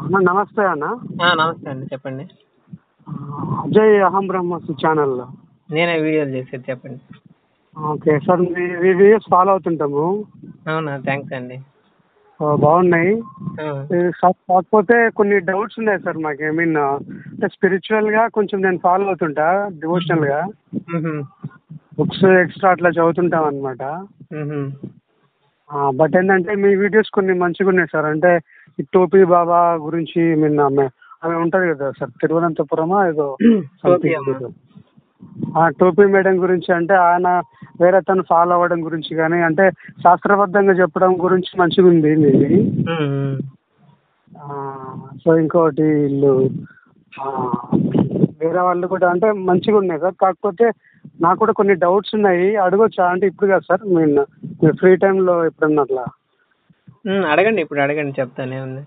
అన్న నమస్తే అన్న ఆ, నమస్తే అండి చెప్పండి అజయ్ అహం బ్రహ్మస్సు ఛానల్లో నేనే వీడియోలు చేసేది చెప్పండి ఓకే సార్ మీ మీ వీడియోస్ ఫాలో అవుతుంటాము అవునా థ్యాంక్స్ అండి ఆ, బాగున్నాయి ఆ, ఏ, కా- కాకపోతే కొన్ని డౌట్స్ ఉన్నాయి సార్ మాకు ఐ మీన్ అంటే స్పిరిచువల్గా కొంచెం నేను ఫాలో అవుతుంటా డివోషనల్గా మ్హూ, బుక్స్ ఎక్స్ట్రా అట్లా చదువుతుంటాం అనమాట మ్హూ. బట్ ఏంటంటే మీ వీడియోస్ కొన్ని మంచిగా ఉన్నాయి సార్ అంటే ఈ టోపీ బాబా గురించి మీన్ ఆమె ఆమె ఉంటుంది కదా సార్ తిరువనంతపురమా ఏదో టోపీ something అమ్మ. ఏదో. ఆ టోపీ మేడం గురించి అంటే ఆయన వేరే తను ఫాలో అవ్వడం గురించి కానీ అంటే శాస్త్రబద్ధంగా చెప్పడం గురించి మంచిగా ఉంది మీది మ్మ్. ఆ, సో ఇంకోటి వీళ్ళు ఆ, వేరే వాళ్ళు కూడా అంటే మంచిగా ఉన్నాయి సార్ కాకపోతే నాకు కూడా కొన్ని డౌట్స్ ఉన్నాయి అడగొచ్చా అంటే ఇప్పుడు కాదు సార్ మీన్ మీరు ఫ్రీ టైంలో ఎప్పుడన్నా అట్లా మ్మ్, అడగండి ఇప్పుడు అడగండి చెప్తానే ఉంది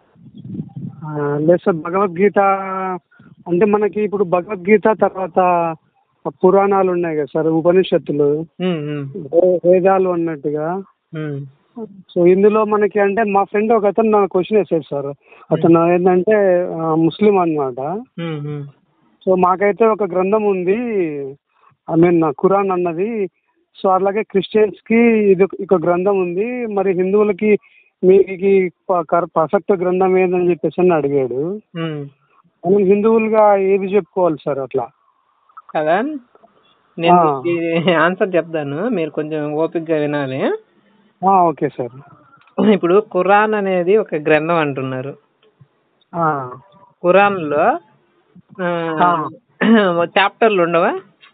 ఆ, లేదు సార్ భగవద్గీత అంటే మనకి ఇప్పుడు భగవద్గీత తర్వాత పురాణాలు ఉన్నాయి కదా సార్ ఉపనిషత్తులు మ్మ్, మ్మ్, వే- వేదాలు అన్నట్టుగా మ్మ్. సో ఇందులో మనకి అంటే మా ఫ్రెండ్ ఒక అతను నాకు క్వశ్చన్ వేసాడు సార్ అతను ఏంటంటే ఆ, ముస్లిం అన్నమాట మ్మ్, మ్మ్. సో మాకైతే ఒక గ్రంథం ఉంది ఐ మీన్ ఖురాన్ అన్నది సో అలాగే క్రిస్టియన్స్కి ఇది ఒక- ఒక గ్రంథం ఉంది మరి హిందువులకి మీకు ప- కర- ప్రసక్త గ్రంథం ఏందని చెప్పేసి అని అడిగాడు మ్మ్. మనం హిందువులుగా ఏది చెప్పుకోవాలి సార్ అట్లా కదా నేను ఆ. మీకు ఆన్సర్ చెప్తాను మీరు కొంచెం ఓపికగా వినాలి ఆ, ఓకే సార్ ఇప్పుడు ఖురాన్ అనేది ఒక గ్రంథం అంటున్నారు ఆ, ఖురాన్లో ఆ, ఆ. చాప్టర్లు ఉండవా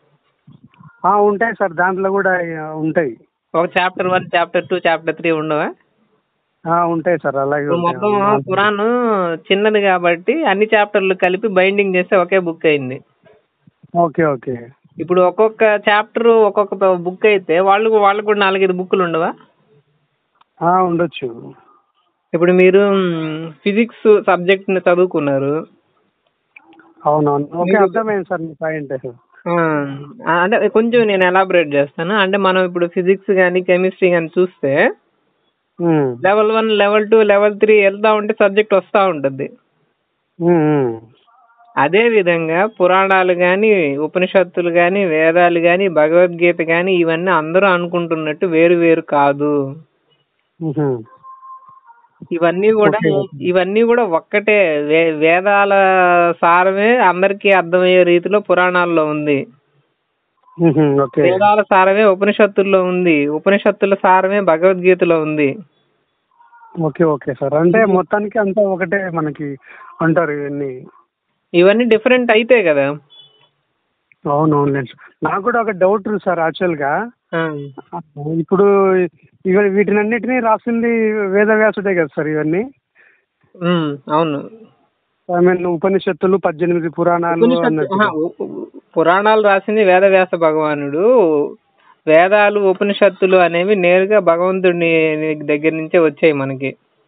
ఆ, ఉంటాయి సార్ దాంట్లో కూడా ఆ, ఉంటాయి ఒక chapter one chapter two chapter three ఉండవా ఆ, ఉంటాయి సార్ అలాగే ఇప్పుడు ఉంటాయి. మొత్తం ఖురాన్ చిన్నది కాబట్టి అన్ని చాప్టర్లు కలిపి బైండింగ్ చేస్తే ఒకే బుక్ అయింది ఓకే ఓకే ఇప్పుడు ఒక్కొక్క చాప్టర్ ఒక్కొక్క బుక్ అయితే వాళ్ళు వాళ్ళకు కూడా నాలుగైదు బుక్కులు ఉండవా ఆ, ఉండొచ్చు ఇప్పుడు మీరు ఫిజిక్స్ సబ్జెక్ట్ ని చదువుకున్నారు అవునవును ఓకే మీరు- అర్థమైంది సార్ మీ పాయింట్ ఆ, అంటే కొంచెం నేను ఎలాబరేట్ చేస్తాను అంటే మనం ఇప్పుడు ఫిజిక్స్ కానీ కెమిస్ట్రీ కానీ చూస్తే um, level one level two level three వెళ్తా ఉంటే సబ్జెక్ట్ వస్తూ ఉంటుంది ఉమ్, ఉమ్. అదే విధంగా పురాణాలు కానీ ఉపనిషత్తులు కానీ వేదాలు కానీ భగవద్గీత కానీ ఇవన్నీ అందరూ అనుకుంటున్నట్టు వేరు వేరు కాదు ఉహు. ఇవన్నీ కూడా ఓకే. ఇవన్నీ కూడా ఒక్కటే వే- వేదాల సారమే అందరికీ అర్థమయ్యే రీతిలో పురాణాల్లో ఉంది ఉహు, ఓకే వేదాల సారమే ఉపనిషత్తుల్లో ఉంది ఉపనిషత్తుల సారమే భగవద్గీతలో ఉంది ఓకే ఓకే సార్ అంటే మొత్తానికి అంతా ఒకటే మనకి అంటారు ఇవన్నీ ఇవన్నీ డిఫరెంట్ అయితే కదా అవునవునులేండి సార్ నాకు కూడా ఒక డౌట్ ఉంది సార్ యాక్చువల్గా ఆ, ఇప్పుడు ఇవ వీటినన్నిటినీ రాసింది వేదవ్యాసుడే కదా సార్ ఇవన్నీ ఉమ్, అవును ఐ మీన్ ఉపనిషత్తులు పద్దెనిమిది పురాణాలు ఉపనిషత్తు- అన్నట్టు ఆహా, ఉ- ఉ- పురాణాలు రాసింది వేదవ్యాస భగవానుడు వేదాలు ఉపనిషత్తులు అనేవి నేరుగా భగవంతుడి దగ్గర నుంచే వచ్చాయి మనకి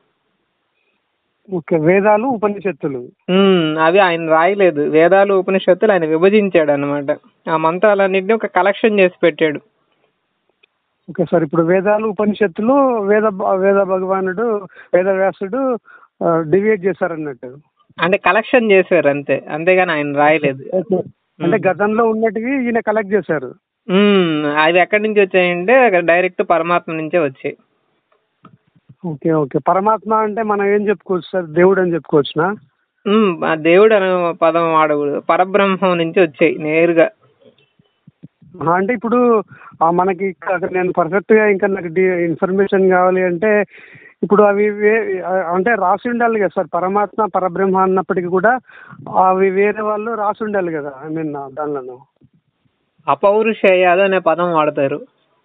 ఓకే వేదాలు ఉపనిషత్తులు ఉమ్, అవి ఆయన రాయలేదు వేదాలు ఉపనిషత్తులు ఆయన విభజించాడు అనమాట ఆ మంత్రాలన్నింటినీ ఒక కలెక్షన్ చేసి పెట్టాడు ఓకే సార్ ఇప్పుడు వేదాలు ఉపనిషత్తులు వేద వేద భగవానుడు వేదవ్యాసుడు డివైడ్ చేశారన్నట్టు అంటే కలెక్షన్ చేశారు అంతే అంతేగాని ఆయన రాయలేదు ఓకే అంటే గతంలో ఉన్నటివి ఈయన కలెక్ట్ చేశారు ఉమ్, అవి ఎక్కడి నుంచి వచ్చాయంటే డైరెక్ట్ పరమాత్మ నుంచే వచ్చాయి ఓకే ఓకే పరమాత్మ అంటే మనం ఏం చెప్పుకోవచ్చు సార్ దేవుడు అని చెప్పుకోవచ్చునా ఉమ్, ఆ దేవుడు అనే పదం వాడకూడదు పరబ్రహ్మం నుంచి వచ్చాయి నేరుగా ఆ, అంటే ఇప్పుడు ఆ, మనకి ఇక్కడ నేను పర్ఫెక్ట్గా ఇంకా నాకు ఇన్ఫర్మేషన్ కావాలి అంటే ఇప్పుడు అవి వే- ఆ, అంటే రాసి ఉండాలి కదా సార్ పరమాత్మ పరబ్రహ్మ అన్నప్పటికీ కూడా అవి వేరే వాళ్ళు రాసి ఉండాలి కదా ఐ మీన్ దానిలో అపౌరుషేయాదు అనే పదం వాడతారు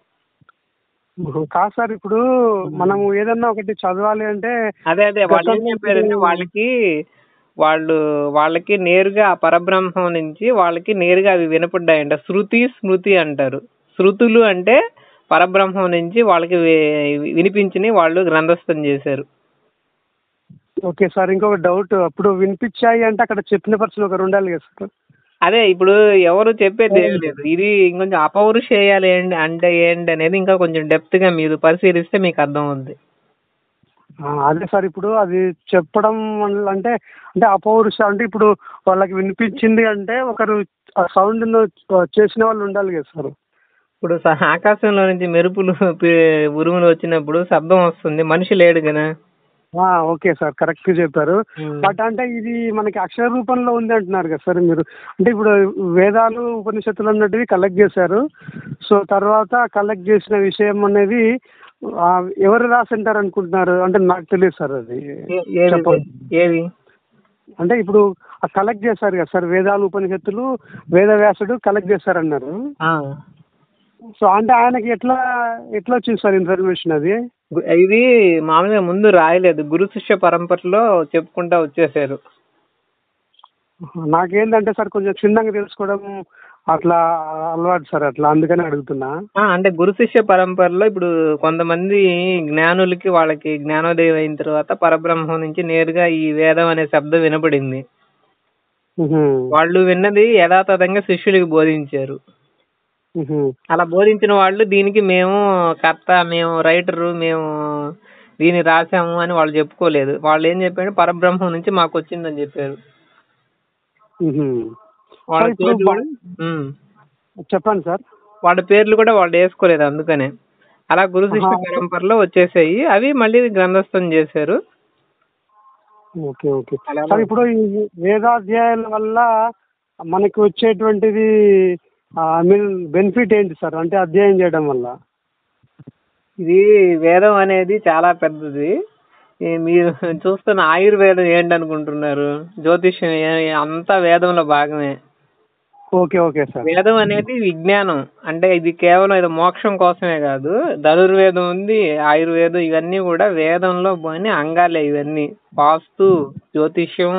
కాదు సార్ ఇప్పుడు మనము ఏదన్నా ఒకటి చదవాలి అంటే అదే అదే వాళ్ళు ఏం గతంలో చెప్పారంటే ఇప్పుడు- వాళ్ళకి వాళ్ళు వాళ్ళకి నేరుగా ఆ పరబ్రహ్మం నుంచి వాళ్ళకి నేరుగా అవి వినపడ్డాయంట శృతి స్మృతి అంటారు శృతులు అంటే పరబ్రహ్మం నుంచి వాళ్ళకి వి- వినిపించిని వాళ్ళు గ్రంథస్థం చేశారు ఓకే సార్ ఇంకొక డౌట్ అప్పుడు వినిపించాయి అంటే అక్కడ చెప్పిన పర్సన్ ఒకరు ఉండాలి కదా సార్ అదే ఇప్పుడు ఎవరు చెప్పేది ఏం లేదు ఇది ఇంకొంచెం అపౌరుషేయాలు ఏంటి అంటే ఏంటి అనేది ఇంకా కొంచెం డెప్త్ గా మీరు పరిశీలిస్తే మీకు అర్థం అవుద్ది ఆ, అదే సార్ ఇప్పుడు అది చెప్పడం వల్ల అంటే అంటే అపౌరుష అంటే ఇప్పుడు వాళ్ళకి వినిపించింది అంటే ఒకరు ఆ సౌండ్ చేసిన వాళ్ళు ఉండాలి కదా సార్ ఇప్పుడు స- ఆకాశంలో నుంచి మెరుపులు పి- ఉరుములు వచ్చినప్పుడు శబ్దం వస్తుంది మనిషి లేడు కదా ఆ, ఓకే సార్ కరెక్ట్ చెప్పారు బట్ అంటే ఇది మనకి అక్షర రూపంలో ఉంది అంటున్నారు కదా సార్ మీరు అంటే ఇప్పుడు వేదాలు ఉపనిషత్తులు అన్నటివి కలెక్ట్ చేశారు సో తర్వాత కలెక్ట్ చేసిన విషయం అనేది ఆ, ఎవరు రాసింటారు అనుకుంటున్నారు అంటే నాకు తెలియదు సార్ అది ఏ- ఏది చెప్పండి. ఏది అంటే ఇప్పుడు కలెక్ట్ చేశారు కదా సార్ వేదాలు ఉపనిషత్తులు వేదవ్యాసుడు కలెక్ట్ చేశారన్నారు ఆ. సో అంటే ఆయనకి ఎట్లా ఎట్లా వచ్చింది సార్ ఇన్ఫర్మేషన్ అది గు- ఇది మామూలుగా ముందు రాయలేదు గురు శిష్య పరంపరలో చెప్పుకుంటా వచ్చేసారు నాకేందంటే సార్ కొంచెం క్షుణ్ణంగా తెలుసుకోవడం అట్లా అలవాటు సార్ అట్లా అందుకని అడుగుతున్నా ఆ, అంటే గురు శిష్య పరంపరలో ఇప్పుడు కొంతమంది జ్ఞానులకి వాళ్ళకి జ్ఞానోదయం అయిన తర్వాత పరబ్రహ్మం నుంచి నేరుగా ఈ వేదం అనే శబ్దం వినపడింది ఉహు. వాళ్ళు విన్నది యథాతథంగా శిష్యులకి బోధించారు ఉహు. అలా బోధించిన వాళ్ళు దీనికి మేము కర్త మేము రైటరు మేము దీన్ని రాసాము అని వాళ్ళు చెప్పుకోలేదు వాళ్ళు ఏం చెప్పారు పరబ్రహ్మం నుంచి మాకు వచ్చిందని చెప్పారు ఉహు. వాళ్ళ సార్, ఇప్పుడు పేర్లు కూడా ఉమ్. చెప్పండి సార్ వాళ్ళ పేర్లు కూడా వాళ్ళు వేసుకోలేదు అందుకనే అలా గురు శిష్య ఆహా. పరంపరలో వచ్చేసాయి అవి మళ్ళీ గ్రంథస్థం చేశారు ఓకే ఓకే అలా సార్ ఇప్పుడు ఈ వేదాధ్యాయాల వల్ల మనకి వచ్చేటువంటిది ఐ మీన్ బెనిఫిట్ ఏంటి సార్ అంటే అధ్యయనం చేయడం వల్ల ఇది వేదం అనేది చాలా పెద్దది ఈ మీరు చూస్తున్న ఆయుర్వేదం ఏంటనుకుంటున్నారు జ్యోతిష్యం ఏ- అంతా వేదంలో భాగమే ఓకే ఓకే సార్ వేదం అనేది విజ్ఞానం అంటే ఇది కేవలం ఇది మోక్షం కోసమే కాదు ధనుర్వేదం ఉంది ఆయుర్వేదం ఇవన్నీ కూడా వేదంలో పోని అంగాలే ఇవన్నీ వాస్తు జ్యోతిష్యం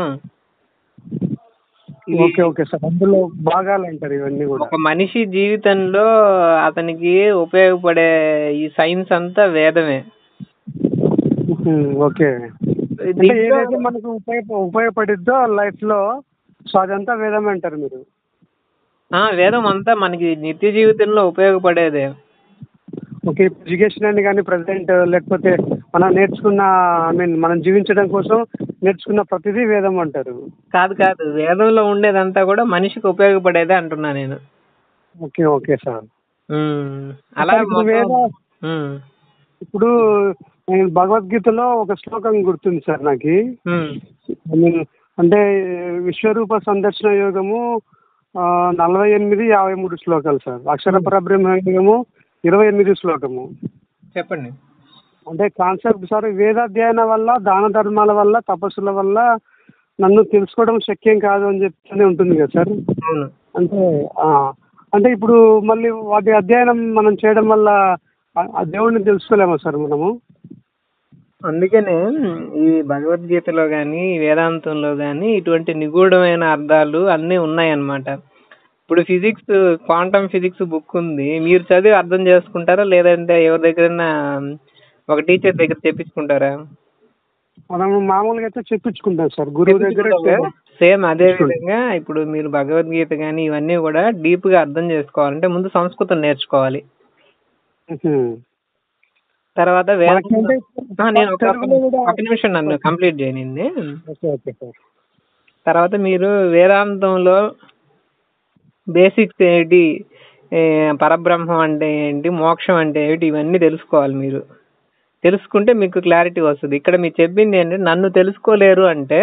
ఇది ఓకే ఓకే సార్ అందులో భాగాలు అంటారు ఇవన్నీ కూడా ఒక మనిషి జీవితంలో అతనికి ఉపయోగపడే ఈ సైన్స్ అంతా వేదమే ఉహు, ఓకే అంటే దీంట్లో- ఏదైతే మనకు ఉపయోగ ఉపయోగపడిద్దో లైఫ్ లో సో అదంతా వేదం అంటారు మీరు ఆ వేదం అంతా మనకి నిత్య జీవితంలో ఉపయోగపడేదే ఓకే ఎడ్యుకేషన్ అని కానీ ప్రజెంట్ లేకపోతే మనం నేర్చుకున్న ఐ మీన్ మనం జీవించడం కోసం నేర్చుకున్న ప్రతిదీ వేదం అంటారు కాదు కాదు వేదంలో ఉండేదంతా కూడా మనిషికి ఉపయోగపడేదే అంటున్నా నేను ఓకే ఓకే సార్ ఉమ్, అలా ఇప్పుడు మొత్తం- వేద- ఉమ్, ఇప్పుడు నేను భగవద్గీతలో ఒక శ్లోకం గుర్తుంది సార్ నాకు ఉమ్, ఐ మీన్ అంటే విశ్వరూప సందర్శన యోగము ఆ, నలభై ఎనిమిది యాభై మూడు శ్లోకాలు సార్ అక్షర పరబ్రహ్మ యోగము ఇరవై ఎనిమిది శ్లోకము చెప్పండి అంటే కాన్సెప్ట్ సార్ వేదాధ్యయనం వల్ల దాన ధర్మాల వల్ల తపస్సుల వల్ల నన్ను తెలుసుకోవడం శక్యం కాదు అని చెప్తూనే ఉంటుంది కదా సార్ అవును అంటే ఆ, అంటే ఇప్పుడు మళ్ళీ వాటి అధ్యయనం మనం చేయడం వల్ల ఆ- ఆ దేవుడిని తెలుసుకోలేమా సార్ మనము అందుకనే ఈ భగవద్గీతలో గాని వేదాంతంలో గాని ఇటువంటి నిగూఢమైన అర్థాలు అన్నీ ఉన్నాయన్నమాట ఇప్పుడు ఫిజిక్స్ క్వాంటమ్ ఫిజిక్స్ బుక్ ఉంది మీరు చదివి అర్థం చేసుకుంటారా లేదంటే ఎవరి దగ్గరైనా ఒక టీచర్ దగ్గర తెప్పించుకుంటారా మనము మామూలుగా అయితే చెప్పించుకుంటాం సార్ గురువు దగ్గర సేమ్ అదే విధంగా ఇప్పుడు మీరు భగవద్గీత గాని ఇవన్నీ కూడా డీప్ గా అర్థం చేసుకోవాలంటే ముందు సంస్కృతం నేర్చుకోవాలి ఉహు. తర్వాత వేద మనకేంటే ఆ, నేను ఒక తెలుగులో కూడా- ఒక నిమిషం నన్ను కంప్లీట్ చేయనింది ఓకే ఓకే సార్ తర్వాత మీరు వేదాంతంలో బేసిక్స్ ఏంటి ఏ, పరబ్రహ్మం అంటే ఏంటి మోక్షం అంటే ఏంటి ఇవన్నీ తెలుసుకోవాలి మీరు తెలుసుకుంటే మీకు క్లారిటీ వస్తుంది ఇక్కడ మీరు చెప్పింది ఏంటంటే నన్ను తెలుసుకోలేరు అంటే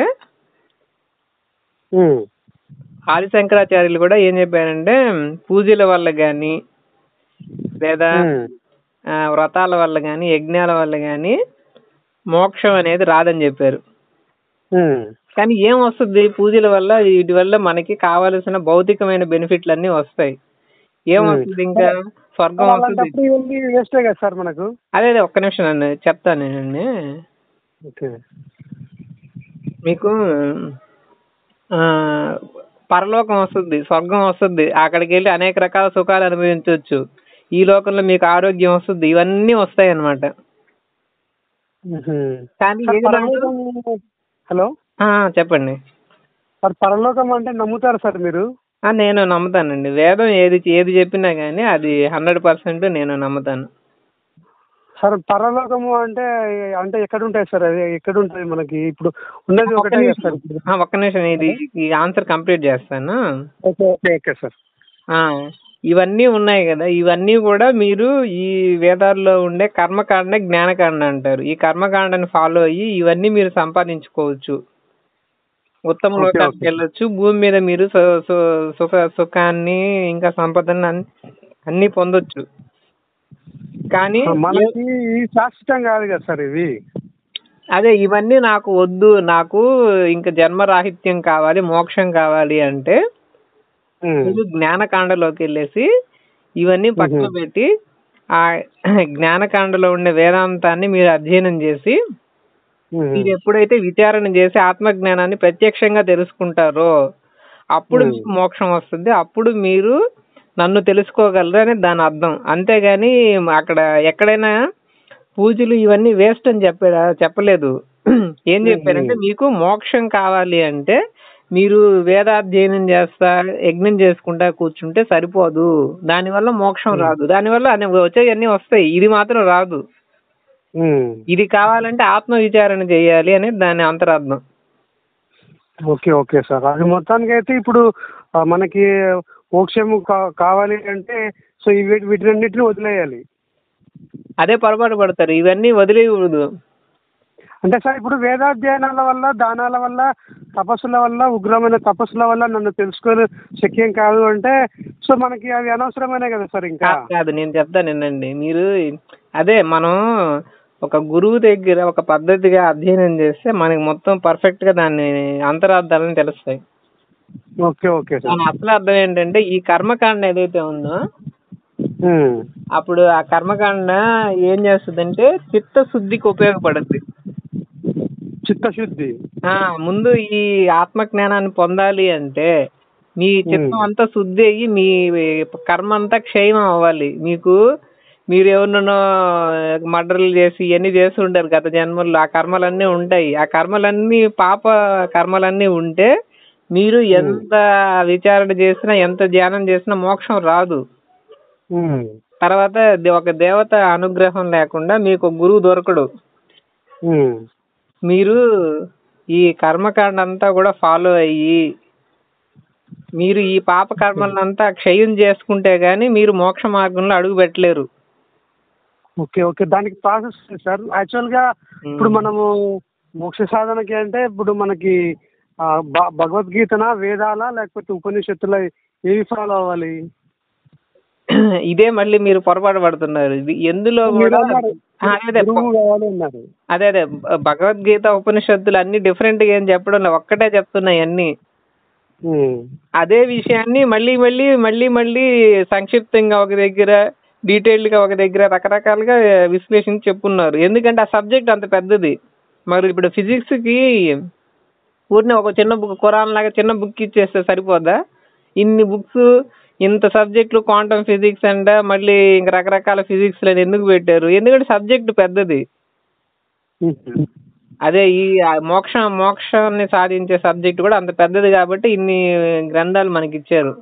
ఉమ్. ఆదిశంకరాచార్యులు కూడా ఏం చెప్పారంటే పూజల వల్ల కానీ లేదా ఉమ్. ఆ, వ్రతాల వల్ల కానీ యజ్ఞాల వల్ల కానీ మోక్షం అనేది రాదని చెప్పారు ఉమ్. కానీ ఏం వస్తుంది పూజల వల్ల వీటి వల్ల మనకి కావలసిన భౌతికమైన బెనిఫిట్లు అన్ని వస్తాయి ఏం Hmm. వస్తుంది ఇంకా స్వర్గం వస్తుంది అలాంటప్పుడు ఇవన్నీ వేస్టే కదా సార్ మనకు అదే అదే ఒక్క నిమిషం నన్ను చెప్తాను నేను ఓకే మీకు ఆ పరలోకం వస్తుంది స్వర్గం వస్తుంది అక్కడికి వెళ్ళి అనేక రకాల సుఖాలు అనుభవించవచ్చు ఈ లోకంలో మీకు ఆరోగ్యం వస్తుంది ఇవన్నీ వస్తాయి అన్నమాట ఉహు. కానీ సార్, ఏది నమ్ముతారు? పరలోకం హలో ఆ, చెప్పండి సార్ పరలోకం అంటే నమ్ముతారు సార్ మీరు ఆ, నేను నమ్ముతానండి వేదం ఏది ఏది చెప్పినా కానీ అది హండ్రెడ్ పర్సెంట్ నేను నమ్ముతాను సార్ పరలోకము అంటే అంటే ఎక్కడ ఉంటాయి సార్ అది ఎక్కడ ఉంటుంది మనకి ఇప్పుడు ఉన్నది ఒక్క ఒకటే కదా నిమిషం సార్ ఇప్పుడు ఆ, ఒక్క నిమిషం ఇది ఈ ఆన్సర్ కంప్లీట్ చేస్తాను ఓకే ఓకే ఓకే సార్ ఆ, ఇవన్నీ ఉన్నాయి కదా ఇవన్నీ కూడా మీరు ఈ వేదాల్లో ఉండే కర్మకాండ జ్ఞానకాండ అంటారు ఈ కర్మకాండని ఫాలో అయ్యి ఇవన్నీ మీరు సంపాదించుకోవచ్చు ఉత్తమ ఓకే, లోకానికి ఓకే. వెళ్ళొచ్చు భూమి మీద మీరు సు- సు- సుఖ సుఖాన్ని ఇంకా సంపదను అన్ని- అన్ని పొందొచ్చు కానీ మనకి ఈ శాశ్వతం కాదు కదా సార్ ఇది అదే ఇవన్నీ నాకు వద్దు నాకు ఇంకా జన్మరాహిత్యం కావాలి మోక్షం కావాలి అంటే ఉమ్. మీరు జ్ఞానకాండలోకి వెళ్ళేసి ఇవన్నీ పక్కన మ్మ్. పెట్టి ఆ జ్ఞానకాండలో ఉండే వేదాంతాన్ని మీరు అధ్యయనం చేసి ఉమ్. మీరు ఎప్పుడైతే విచారణ చేసి ఆత్మజ్ఞానాన్ని ప్రత్యక్షంగా తెలుసుకుంటారో అప్పుడు మ్మ్. మీకు మోక్షం వస్తుంది అప్పుడు మీరు నన్ను తెలుసుకోగలరు అని దాని అర్థం అంతేగాని అక్కడ ఎక్కడైనా పూజలు ఇవన్నీ వేస్ట్ అని చెప్పా చెప్పలేదు ఏం చెప్పారంటే మీకు మోక్షం కావాలి అంటే మీరు వేదాధ్యయనం చేస్తా యజ్ఞం చేసుకుంటా కూర్చుంటే సరిపోదు దానివల్ల మోక్షం రాదు దానివల్ల అన్ని వచ్చేవన్నీ వస్తాయి ఇది మాత్రం రాదు ఉమ్. ఇది కావాలంటే ఆత్మ విచారణ చేయాలి అనేది దాని అంతరార్థం ఓకే ఓకే సార్ అది మొత్తానికి అయితే ఇప్పుడు ఆ, మనకి మోక్షము కా- కావాలి అంటే సో ఇవి వీటినన్నిటిని వదిలేయాలి అదే పొరపాటు పడతారు ఇవన్నీ వదిలేయకూడదు అంటే సార్ ఇప్పుడు వేదాధ్యయనాల వల్ల దానాల వల్ల తపస్సుల వల్ల ఉగ్రమైన తపస్సుల వల్ల నన్ను తెలుసుకొని శక్యం కాదు అంటే సో మనకి అవి అనవసరమైన కదా సార్ ఇంకా కాదు, కాదు నేను చెప్తాను వినండి మీరు అదే మనం ఒక గురువు దగ్గర ఒక పద్ధతిగా అధ్యయనం చేస్తే మనకి మొత్తం పర్ఫెక్ట్ గా దాన్ని అంతరార్థాలను తెలుస్తాయి ఓకే ఓకే సార్ దాని అసలు అర్థం ఏంటంటే ఈ కర్మకాండ ఏదైతే ఉందో ఉమ్. అప్పుడు ఆ కర్మకాండ ఏం చేస్తుందంటే చిత్తశుద్ధికి ఉపయోగపడుద్ది చిత్తశుద్ధి ఆ ముందు ఈ ఆత్మ జ్ఞానాన్ని పొందాలి అంటే మీ చిత్తం మ్మ్. అంతా శుద్ధి అయ్యి మీ కర్మ అంతా క్షయం అవ్వాలి మీకు మీరు ఎవరినో మర్డర్లు చేసి ఇవన్నీ చేసి ఉంటారు గత జన్మల్లో ఆ కర్మలన్నీ ఉంటాయి ఆ కర్మలన్నీ పాప కర్మలన్నీ ఉంటే మీరు ఎంత విచారణ చేసినా ఎంత ధ్యానం చేసినా మోక్షం రాదు ఉమ్. తర్వాత దే- ఒక దేవత అనుగ్రహం లేకుండా మీకు ఒక గురువు దొరకడు ఉమ్. మీరు ఈ కర్మకాండ అంతా కూడా ఫాలో అయ్యి మీరు ఈ పాప కర్మలంతా క్షయం చేసుకుంటే గానీ మీరు మోక్ష మార్గంలో అడుగు పెట్టలేరు ఓకే ఓకే దానికి ప్రాసెస్ ఉంది సార్ యాక్చువల్ గా ఇప్పుడు మనము మోక్ష సాధనకి అంటే ఇప్పుడు మనకి ఆ, భ- భగవద్గీతనా వేదాలా లేకపోతే ఉపనిషత్తుల ఏవి ఫాలో అవ్వాలి ఇదే మళ్ళీ మీరు పొరపాటు పడుతున్నారు ఇది ఎందులో మీరు కూడా అన్నారు, ఆ, అదే గురువు కావాలి అన్నారు అదే అదే భ- భగవద్గీత ఉపనిషత్తులు అన్ని డిఫరెంట్ గా ఏం చెప్పడం లేదు ఒక్కటే చెప్తున్నాయి అన్ని ఉమ్. అదే విషయాన్ని మళ్ళీ మళ్ళీ మళ్ళీ మళ్ళీ సంక్షిప్తంగా ఒక దగ్గర డీటెయిల్డ్ గా ఒక దగ్గర రకరకాలుగా విశ్లేషించి చెప్పున్నారు ఎందుకంటే ఆ సబ్జెక్ట్ అంత పెద్దది మరి ఇప్పుడు ఫిజిక్స్ కి ఊరినే ఒక చిన్న బుక్ ఖురాన్ లాగా చిన్న బుక్ ఇచ్చేస్తే సరిపోదా ఇన్ని బుక్స్ ఇంత సబ్జెక్టులు క్వాంటమ్ ఫిజిక్స్ అంట మళ్ళీ ఇంక రకరకాల ఫిజిక్స్ అని ఎందుకు పెట్టారు ఎందుకంటే సబ్జెక్ట్ పెద్దది ఉమ్. అదే ఈ ఆ మోక్ష మోక్షాన్ని సాధించే సబ్జెక్ట్ కూడా అంత పెద్దది కాబట్టి ఇన్ని గ్రంథాలు మనకి ఇచ్చారు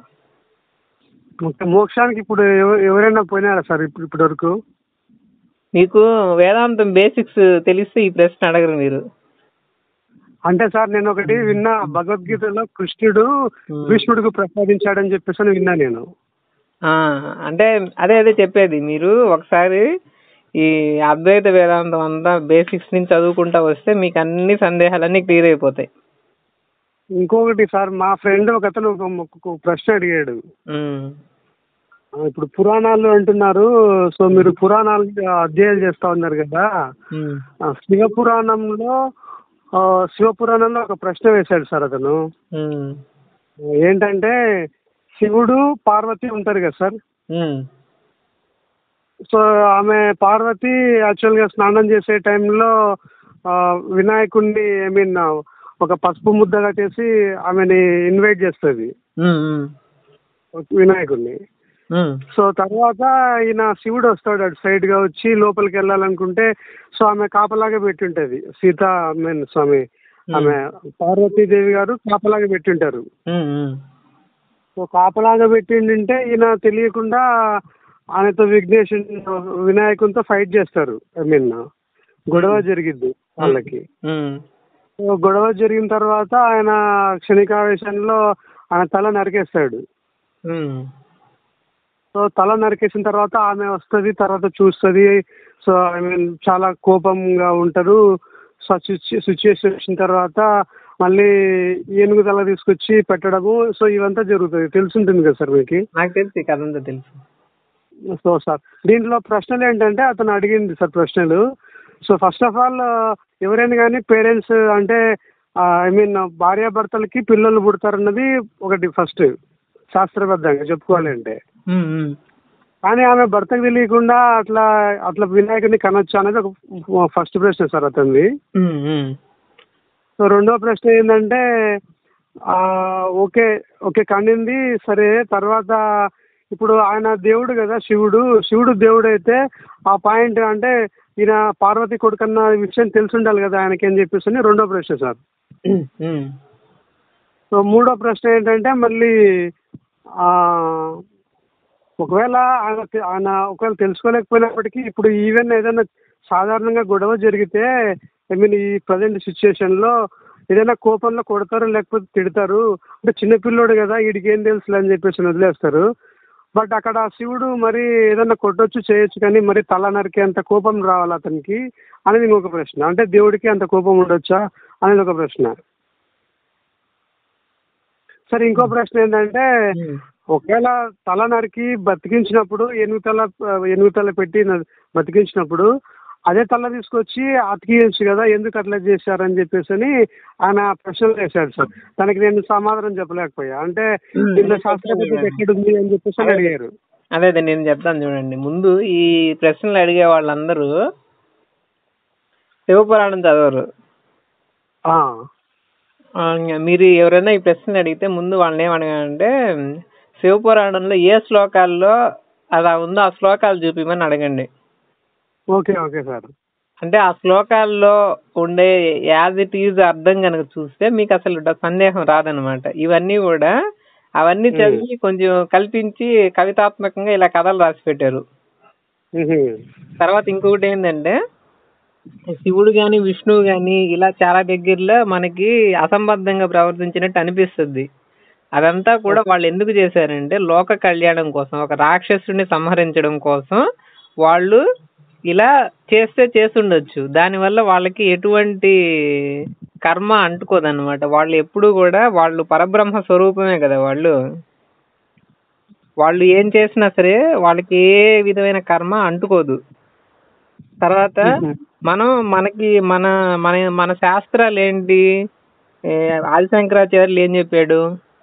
ఓకే మోక్షానికి ఇప్పుడు ఎవ- ఎవరైనా పోయినారా సార్ ఇప్పుడు ఇప్పటి వరకు మీకు వేదాంతం బేసిక్స్ తెలిస్తే ఈ ప్రశ్న అడగరు మీరు అంటే సార్ నేను ఒకటి విన్నా భగవద్గీతలో కృష్ణుడు Hmm. భీష్ముడికి ప్రసాదించాడని చెప్పేసి అని విన్నా నేను ఆ, అంటే అదే అదే చెప్పేది మీరు ఒకసారి ఈ అద్వైత వేదాంతం అంతా బేసిక్స్ నుంచి చదువుకుంటా వస్తే మీకు అన్ని సందేహాలన్నీ క్లియర్ అయిపోతాయి ఇంకొకటి సార్ మా ఫ్రెండ్ ఒక అతను ఒక ఒక ప్రశ్న అడిగాడు ఉమ్, ఆ, ఇప్పుడు పురాణాలు అంటున్నారు సో మీరు పురాణాలు అధ్యయనం చేస్తా ఉన్నారు కదా ఉమ్, ఆ, శివ పురాణంలో ఆ, శివ పురాణంలో ఒక ప్రశ్న వేశాడు సార్ అతను ఉమ్, ఏంటంటే శివుడు పార్వతి ఉంటారు కదా సార్ ఉమ్, సో ఆమె పార్వతి యాక్చువల్గా స్నానం చేసే టైంలో ఆ, వినాయకుడిని ఐ మీన్ ఒక పసుపు ముద్దగా చేసి ఆమెని ఇన్వైట్ చేస్తుంది ఉమ్, ఉమ్, వినాయకుడిని ఉమ్, సో తర్వాత ఈయన శివుడు వస్తాడు అటు సైడ్ గా వచ్చి లోపలికి వెళ్ళాలనుకుంటే సో ఆమె కాపలాగా పెట్టుంటది సీత మీన్ స్వామి ఆమె పార్వతీదేవి గారు కాపలాగా పెట్టుంటారు ఉమ్, ఉమ్, సో కాపలాగా పెట్టిండింటే ఈయన తెలియకుండా ఆయనతో విఘ్నేష్ వినాయకునితో ఫైట్ చేస్తారు ఐ మీన్ గొడవ జరిగిద్ది వాళ్ళకి ఉమ్, సో గొడవ జరిగిన తర్వాత ఆయన క్షణికావేశంలో ఆయన తల నరికేస్తాడు ఉమ్, సో తల నరికేసిన తర్వాత ఆమె వస్తుంది తర్వాత చూస్తుంది సో ఐ మీన్ చాలా కోపంగా ఉంటారు సో సిచ్యుయేషన్ వచ్చిన తర్వాత మళ్ళీ ఏనుగు తల తీసుకొచ్చి పెట్టడము సో ఇవంతా జరుగుతుంది తెలుసుంటుంది కదా సార్ మీకు నాకు తెలుసు ఈ కథ అంతా తెలుసు సో సార్ దీంట్లో ప్రశ్నలు ఏంటంటే అతను అడిగింది సార్ ప్రశ్నలు సో ఫస్ట్ ఆఫ్ ఆల్ ఎవరైనా కానీ పేరెంట్స్ అంటే ఐ మీన్ భార్యాభర్తలకి పిల్లలు పుడతారన్నది ఒకటి ఫస్ట్ శాస్త్రబద్ధంగా చెప్పుకోవాలంటే ఉమ్, ఉమ్, కానీ ఆమె భర్తకు తెలియకుండా అట్లా అట్లా వినాయకుడిని కనొచ్చు అనేది ఒక ఫస్ట్ ప్రశ్న సార్ అతనిది ఉమ్, ఉమ్, సో రెండో ప్రశ్న ఏంటంటే ఆ, ఓకే ఓకే కండింది సరే తర్వాత ఇప్పుడు ఆయన దేవుడు కదా శివుడు శివుడు దేవుడు అయితే ఆ పాయింట్ అంటే ఈయన పార్వతి కొడుకు అన్న విషయం తెలిసి ఉండాలి కదా ఆయనకి అని చెప్పేసి అని రెండో ప్రశ్న సార్ ఉమ్, ఉమ్, సో మూడో ప్రశ్న ఏంటంటే మళ్ళీ ఆ, ఒకవేళ ఆయన తె- ఆయన ఒకవేళ తెలుసుకోలేకపోయినప్పటికీ ఇప్పుడు ఈవెన్ ఏదైనా సాధారణంగా గొడవ జరిగితే ఐ మీన్ ఈ ప్రజెంట్ సిచ్యుయేషన్లో ఏదైనా కోపంలో కొడతారు లేకపోతే తిడతారు అంటే చిన్నపిల్లోడు కదా వీడికి ఏం తెలుసులే అని చెప్పేసి వదిలేస్తారు బట్ అక్కడ శివుడు మరి ఏదైనా కొట్టొచ్చు చేయొచ్చు కానీ మరి తల నరికేంత కోపం రావాలి అతనికి అనేది ఇంకొక ప్రశ్న అంటే దేవుడికి అంత కోపం ఉండొచ్చా అనేది ఒక ప్రశ్న సరే ఇంకో ప్రశ్న ఏంటంటే ఉమ్. ఒకవేళ తల నరికి బతికించినప్పుడు ఎనిమిది తల ఎనిమిది తల పెట్టి న- బతికించినప్పుడు అదే తల తీసుకొచ్చి అతికియచ్చు కదా ఎందుకు అట్లా చేశారని చెప్పేసి అని ఆయన ప్రశ్నలు వేశాడు సార్ దానికి నేను సమాధానం చెప్పలేకపోయా అంటే Hmm. ఇంత శాస్త్రపద్ధతి ఎక్కడుంది అని చెప్పేసి అని అడిగారు అదే అదే నేను చెప్తాను చూడండి ముందు ఈ ప్రశ్నలు అడిగే వాళ్ళందరూ శివపురాణం చదవరు ఆ, ఆ, ఇంగ మీరు ఎవరైనా ఈ ప్రశ్నలు అడిగితే ముందు వాళ్ళని ఏమడగాలంటే శివపురాణంలో ఏ శ్లోకాల్లో అలా ఉందో ఆ శ్లోకాలు చూపిమని అడగండి ఓకే ఓకే సార్ అంటే ఆ శ్లోకాల్లో ఉండే యాజ్ ఇట్ ఈజ్ అర్థం కనుక చూస్తే మీకు అసలు డ- సందేహం రాదనమాట ఇవన్నీ కూడా అవన్నీ చదివి కొంచెం కల్పించి కవితాత్మకంగా ఇలా కథలు రాసి పెట్టారు మ్హూ. తర్వాత ఇంకొకటి ఏంటంటే శివుడు గాని విష్ణువు గాని ఇలా చాలా దగ్గరలో మనకి అసంబద్ధంగా ప్రవర్తించినట్టు అనిపిస్తుంది అదంతా కూడా వాళ్ళు ఎందుకు చేశారంటే లోక కళ్యాణం కోసం ఒక రాక్షసుడిని సంహరించడం కోసం వాళ్ళు ఇలా చేస్తే చేస్తుండొచ్చు దానివల్ల వాళ్ళకి ఎటువంటి కర్మ అంటుకోదన్నమాట వాళ్ళు ఎప్పుడు కూడా వాళ్ళు పరబ్రహ్మ స్వరూపమే కదా వాళ్ళు వాళ్ళు ఏం చేసినా సరే వాళ్ళకి ఏ విధమైన కర్మ అంటుకోదు తర్వాత మ్హూ. మనం మనకి మన మన మన శాస్త్రాలు ఏంటి ఏ, ఆదిశంకరాచార్యులు ఏం చెప్పాడు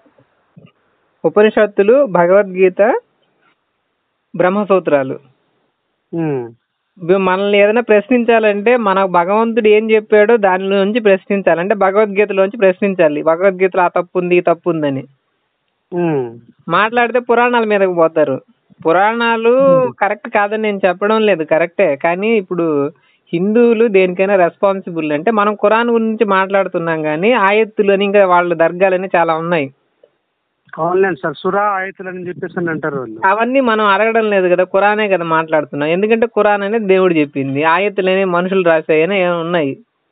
ఉపనిషత్తులు భగవద్గీత బ్రహ్మసూత్రాలు మ్. ఇవి మనల్ని ఏదైనా ప్రశ్నించాలంటే మన భగవంతుడు ఏం చెప్పాడో దానిలోంచి ప్రశ్నించాలి అంటే భగవద్గీతలోంచి ప్రశ్నించాలి భగవద్గీతలో ఆ తప్పు ఉంది ఈ తప్పు ఉందని మ్. మాట్లాడితే పురాణాల మీదకి పోతారు పురాణాలు కరెక్ట్ కాదని నేను చెప్పడం లేదు కరెక్టే కానీ ఇప్పుడు హిందువులు దేనికైనా రెస్పాన్సిబుల్ అంటే మనం ఖురాన్ గురించి మాట్లాడుతున్నాం కానీ ఆయత్తులు అని ఇంకా వాళ్ళ దర్గాలని చాలా ఉన్నాయి అవునులేండి సార్ సురా ఆయతులు అని చెప్పేసి అని అంటారు వాళ్ళు అవన్నీ మనం అడగడం లేదు కదా ఖురానే కదా మాట్లాడుతున్నాం ఎందుకంటే ఖురాన్ అనేది దేవుడు చెప్పింది ఆయత్తులు అనేవి మనుషులు రాసాయని ఏమో ఉన్నాయి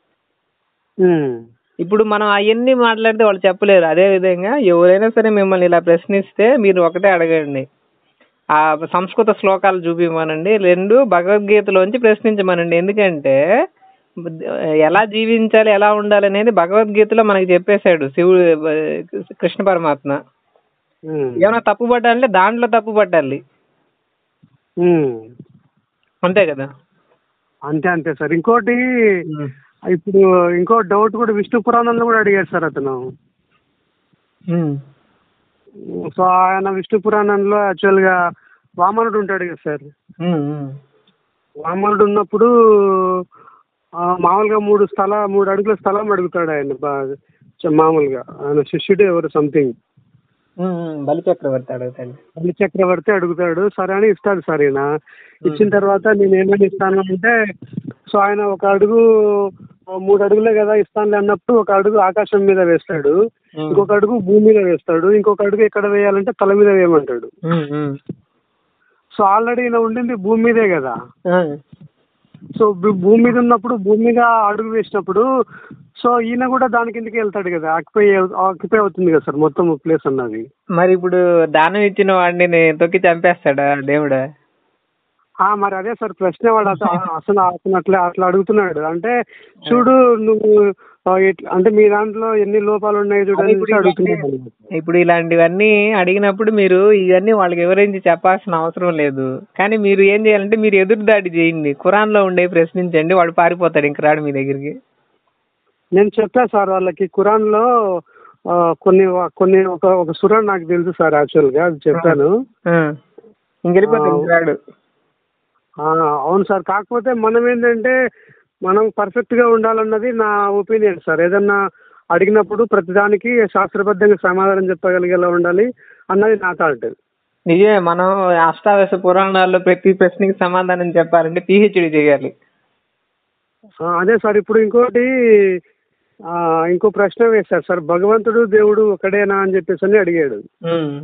మ్. ఇప్పుడు మనం అవన్నీ మాట్లాడితే వాళ్ళు చెప్పలేరు అదే విధంగా ఎవరైనా సరే మిమ్మల్ని ఇలా ప్రశ్నిస్తే మీరు ఒకటే అడగండి ఆ సంస్కృత శ్లోకాలు చూపిమనండి రెండు భగవద్గీతలోంచి ప్రశ్నించమనండి ఎందుకంటే ఎలా జీవించాలి ఎలా ఉండాలి అనేది భగవద్గీతలో మనకి చెప్పేశాడు శివుడు కృష్ణ పరమాత్మ మ్. ఏమైనా తప్పు పట్టాలంటే దాంట్లో తప్పు పట్టాలి మ్. అంతే కదా అంతే అంతే సార్ ఇంకోటి ఇప్పుడు ఇంకో డౌట్ కూడా విష్ణు పురాణంలో కూడా అడిగారు సార్ అతను ఉమ్. సో ఆయన విష్ణు పురాణంలో యాక్చువల్గా వామనుడు ఉంటాడు కదా సార్ ఉమ్, ఉమ్. వామనుడు ఉన్నప్పుడు ఆ, మామూలుగా మూడు స్థల మూడు అడుగుల స్థలం అడుగుతాడు ఆయన బా- చ- మామూలుగా ఆయన శిష్యుడు ఎవరు సంథింగ్ ఉమ్, ఉమ్. బలి చక్రవర్తి అడుగుతాడు బలి చక్రవర్తి అడుగుతాడు సరే అని ఇస్తాడు సార్ ఈయన ఇచ్చిన తర్వాత నేను ఏమని ఇస్తాను అంటే సో ఆయన ఒక అడుగు మూడు అడుగులే కదా ఇస్తానులే అన్నప్పుడు ఒక అడుగు ఆకాశం మీద వేస్తాడు ఉమ్. ఇంకొక అడుగు భూమి మీద వేస్తాడు ఇంకొక అడుగు ఎక్కడ వేయాలంటే తల మీద వేయమంటాడు ఉమ్, ఉమ్. సో ఆల్రెడీ ఈయన ఉండింది భూమి మీదే కదా ఆ. సో భూ- భూమి మీద ఉన్నప్పుడు భూమి మీద అడుగు వేసినప్పుడు సో ఈయన కూడా దాని కిందకి వెళ్తాడు కదా ఆక్యుపై ఆక్యుపై అవుతుంది కదా సార్ మొత్తం ప్లేస్ అన్నది మరి ఇప్పుడు దానం ఇచ్చిన వాడిని నే- తొక్కి చంపేస్తాడా దేవుడు ఆ, మరి అదే సార్ ప్రశ్న వాడు అస- అసలు అతను అట్లా అట్లా అడుగుతున్నాడు అంటే చూడు నువ్వు ఆ, ఎట్ల- అంటే మీ దాంట్లో ఎన్ని లోపాలు ఉన్నాయి అదే చూడని ఇప్పుడు అడుగుతున్నాడు ఇప్పుడు ఇలాంటివన్నీ అడిగినప్పుడు మీరు ఇవన్నీ వాళ్ళకి వివరించి చెప్పాల్సిన అవసరం లేదు కానీ మీరు ఏం చేయాలంటే మీరు ఎదురు దాడి చేయండి ఖురాన్ లో ఉండే ప్రశ్నించండి వాడు పారిపోతాడు ఇంక రాడు మీ దగ్గరికి నేను చెప్పా సార్ వాళ్ళకి ఖురాన్ లో ఆ, కొన్ని కొన్ని ఒక ఒక సుర నాకు తెలుసు సార్ యాక్చువల్ గా అది చెప్పాను ఆ. ఇంక వెళ్ళిపోతాడు ఇంక రాడు ఆ, అవును సార్ కాకపోతే మనం ఏంటంటే మనం పర్ఫెక్ట్ గా ఉండాలన్నది నా ఒపీనియన్ సార్ ఏదన్నా అడిగినప్పుడు ప్రతిదానికి శాస్త్రబద్ధంగా సమాధానం చెప్పగలిగేలా ఉండాలి అన్నది నా థాట్ నిజమే మనం అష్టాదశ పురాణాల్లో ప్రతి ప్రశ్నకి సమాధానం చెప్పాలంటే పిహెచ్డి చేయాలి ఆ, అదే సార్ ఇప్పుడు ఇంకోటి ఆ, ఇంకో ప్రశ్న వేశారు సార్ భగవంతుడు దేవుడు ఒకడేనా అని చెప్పేసి అని అడిగాడు ఉమ్.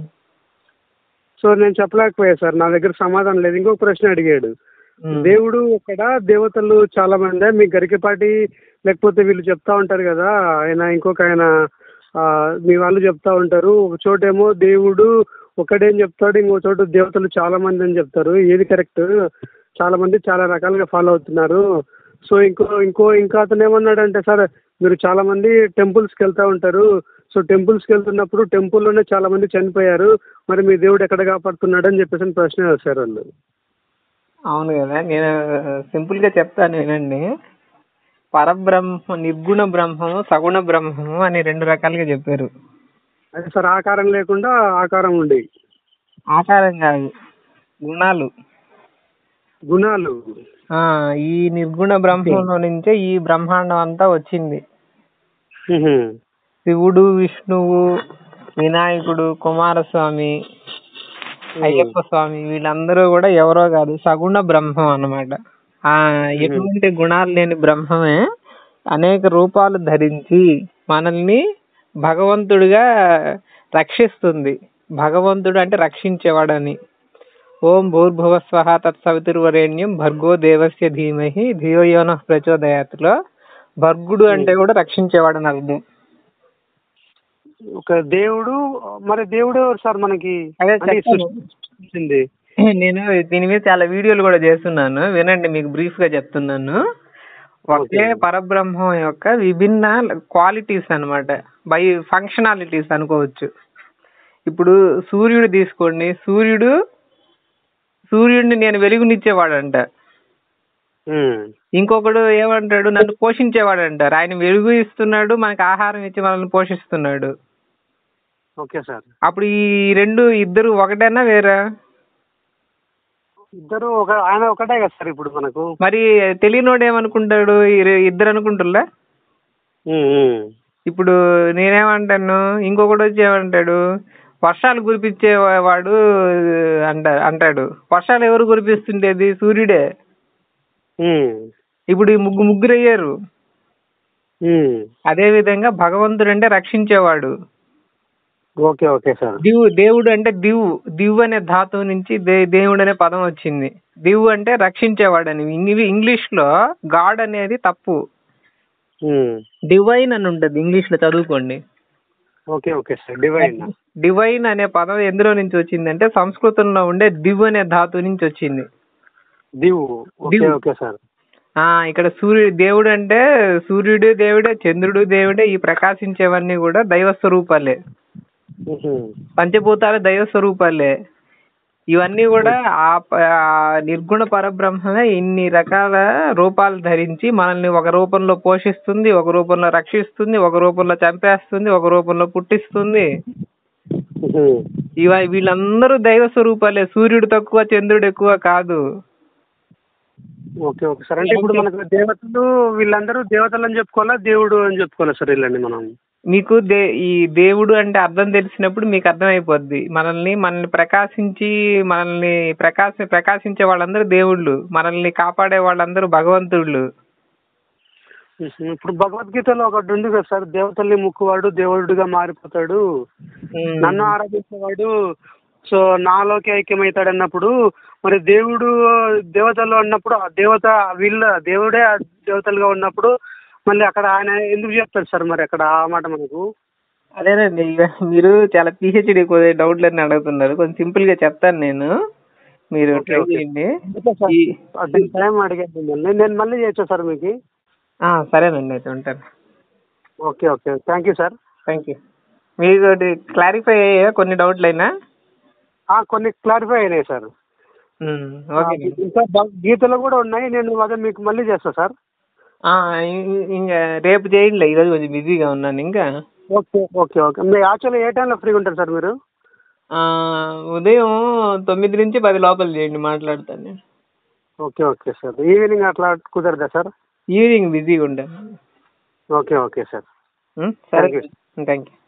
సో నేను చెప్పలేకపోయా సార్ నా దగ్గర సమాధానం లేదు ఇంకొక ప్రశ్న అడిగాడు ఉమ్. దేవుడు ఒక్కడ దేవతలు చాలా మంది మీ గరికపాటి లేకపోతే వీళ్ళు చెప్తా ఉంటారు కదా ఆయన ఇంకొక ఆయన ఆ, మీ వాళ్ళు చెప్తా ఉంటారు ఒక చోటేమో దేవుడు ఒకడేం చెప్తాడు ఇంకో చోట దేవతలు చాలా మంది అని చెప్తారు ఏది కరెక్ట్ చాలా మంది చాలా రకాలుగా ఫాలో అవుతున్నారు సో ఇంకో ఇంకో ఇంకా అతను ఏమన్నాడంటే సార్ మీరు చాలా మంది టెంపుల్స్కి వెళ్తా ఉంటారు సో టెంపుల్స్కి వెళ్తున్నప్పుడు టెంపుల్లోనే చాలా మంది చనిపోయారు మరి మీ దేవుడు ఎక్కడ కాపాడుతున్నాడు అని చెప్పేసి అని ప్రశ్న వేశారు వాళ్ళు అవును కదా నేను సింపుల్ గా చెప్తాను వినండి పరబ్రహ్మ నిర్గుణ బ్రహ్మము సగుణ బ్రహ్మము అని రెండు రకాలుగా చెప్పారు అదే సార్ ఆకారం లేకుండా ఆకారం ఉండి ఆకారం కాదు గుణాలు గుణాలు ఆ ఈ నిర్గుణ బ్రహ్మంలో నుంచే ఈ బ్రహ్మాండం అంతా వచ్చింది మ్హూ. శివుడు విష్ణువు వినాయకుడు కుమారస్వామి అయ్యప్ప స్వామి వీళ్ళందరూ కూడా ఎవరో కాదు సగుణ బ్రహ్మం అన్నమాట ఆ ఎటువంటి గుణాలు లేని బ్రహ్మమే అనేక రూపాలు ధరించి మనల్ని భగవంతుడిగా రక్షిస్తుంది భగవంతుడు అంటే రక్షించేవాడని ఓం భూర్భువ స్వహ తత్సవితుర్వరేణ్యం భర్గో దేవస్య ధీమహి ధియో యోన ప్రచోదయాత్లో భర్గుడు అంటే కూడా రక్షించేవాడని అర్థం ఒక దేవుడు మరి దేవుడు ఎవరు సార్ మనకి అదే అంటే ఈ చెప్తాను. సృష్టించింది నేను దీని మీద చాలా వీడియోలు కూడా చేస్తున్నాను వినండి మీకు బ్రీఫ్ గా చెప్తున్నాను ఒకే పరబ్రహ్మం యొక్క విభిన్న క్వాలిటీస్ అన్నమాట బై ఫంక్షనాలిటీస్ అనుకోవచ్చు ఇప్పుడు సూర్యుడు తీసుకోండి సూర్యుడు సూర్యుడిని నేను వెలుగునిచ్చేవాడంట మ్. ఇంకొకడు ఏమంటాడు నన్ను పోషించేవాడు అంటారు ఆయన వెలుగు ఇస్తున్నాడు మనకి ఆహారం ఇచ్చి మనల్ని పోషిస్తున్నాడు ఓకే సార్ అప్పుడు ఈ రెండు ఇద్దరు ఒకటేనా వేరా ఇద్దరు ఒక ఆయన ఒకటే కదా సార్ ఇప్పుడు మనకు మరి తెలియనోడు ఏమనుకుంటాడు ఈ- ఇద్దరు అనుకుంటుల్లా మ్, మ్. ఇప్పుడు నేనేమంటాను ఇంకొకటి వచ్చి ఏమంటాడు వర్షాలు కురిపించే వా- వాడు అంట అంటాడు వర్షాలు ఎవరు కురిపిస్తుండేది సూర్యుడే మ్. ఇప్పుడు ఈ ముగ్గు ముగ్గురు అయ్యారు మ్. అదే విధంగా భగవంతుడు అంటే రక్షించేవాడు ఓకే ఓకే సార్ దివు దేవుడు అంటే దివు దివు అనే ధాతువు నుంచి దే దేవుడు అనే పదం వచ్చింది దివు అంటే రక్షించేవాడని ఇంగ్లీ- ఇంగ్లీష్ లో గాడ్ అనేది తప్పు మ్. డివైన్ అని ఉంటది ఇంగ్లీష్ లో చదువుకోండి okay okay sir divine divine అనే పదం ఎందులో నుంచి వచ్చిందంటే సంస్కృతంలో ఉండే దివ్ అనే ధాతువు నుంచి వచ్చింది దివు ఓకే దివు. ఓకే సార్ ఆ ఇక్కడ సూర్యుడు దేవుడు అంటే సూర్యుడు దేవుడే చంద్రుడు దేవుడే ఈ ప్రకాశించేవన్నీ కూడా దైవ స్వరూపాలే మ్హూ. పంచభూతాలు దైవ స్వరూపాలే ఇవన్నీ కూడా ఆ ప- ఆ నిర్గుణ పరబ్రహ్మమే ఇన్ని రకాల రూపాలు ధరించి మనల్ని ఒక రూపంలో పోషిస్తుంది ఒక రూపంలో రక్షిస్తుంది ఒక రూపంలో చంపేస్తుంది ఒక రూపంలో పుట్టిస్తుంది మ్హూ. ఇవ వీళ్ళందరూ దైవ స్వరూపాలే సూర్యుడు తక్కువ చంద్రుడు ఎక్కువ కాదు ఓకే ఓకే సార్ అంటే ఇప్పుడు మనకు దేవతలు వీళ్ళందరూ దేవతలు అని చెప్పుకోవాలా దేవుడు అని చెప్పుకోవాలా సార్ వీళ్ళని మనం మీకు దే ఈ దేవుడు అంటే అర్థం తెలిసినప్పుడు మీకు అర్థమైపోద్ది మనల్ని మనల్ని ప్రకాశించి మనల్ని ప్రకాశ ప్రకాశించే వాళ్ళందరూ దేవుళ్ళు మనల్ని కాపాడే వాళ్ళందరూ భగవంతుళ్ళు మ్హూ. ఇప్పుడు భగవద్గీతలో ఒకటి ఉంది కదా సార్ దేవతల్ని ముక్కువాడు దేవుడుగా మారిపోతాడు ఉమ్. నన్ను ఆరాధించేవాడు సో నాలోకి ఐక్యమవుతాడు అన్నప్పుడు మరి దేవుడు దేవతలు అన్నప్పుడు ఆ దేవత వీళ్ళ దేవుడే ఆ దేవతలుగా ఉన్నప్పుడు మళ్ళీ అక్కడ ఆయన ఎందుకు చెప్తాడు సార్ మరి అక్కడ ఆ మాట మనకు అదేనండి ఇక మీరు చాలా పిహెచ్డి డౌట్లన్నీ అడుగుతున్నారు కొంచెం సింపుల్ గా చెప్తాను నేను మీరు ఓకే, ట్రై ఓకే. చేయండి ఓకే సార్ ఈ- అదే టైం అడిగాను మిమ్మల్ని నేను మళ్ళీ చేయొచ్చా సార్ మీకు ఆ, సరేనండి అయితే ఉంటాను okay okay thank you sir thank you మీకు క్లారిఫై అయ్యాయా కొన్ని డౌట్లు అయినా ఆ, కొన్ని క్లారిఫై అయినాయి సార్ ఓకే ఇంకా బ- గీతలు కూడా ఉన్నాయి నేను అదే మీకు మళ్ళీ చేస్తా సార్ ఇంకా రేపు చేయండి ఈరోజు కొంచెం బిజీగా ఉన్నాను ఇంకా ఓకే ఓకే ఓకే మీరు యాక్చువల్లీ ఏ టైంలో ఫ్రీగా ఉంటారు సార్ మీరు ఆ, ఉదయం తొమ్మిది నుంచి పది లోపల చేయండి మాట్లాడతాను నేను ఓకే ఓకే సార్ ఈవినింగ్ అట్లా కుదరదా సార్ ఈవినింగ్ బిజీగా ఉంటాను ఓకే ఓకే సార్ ఉం, సరే Thank you. Thank you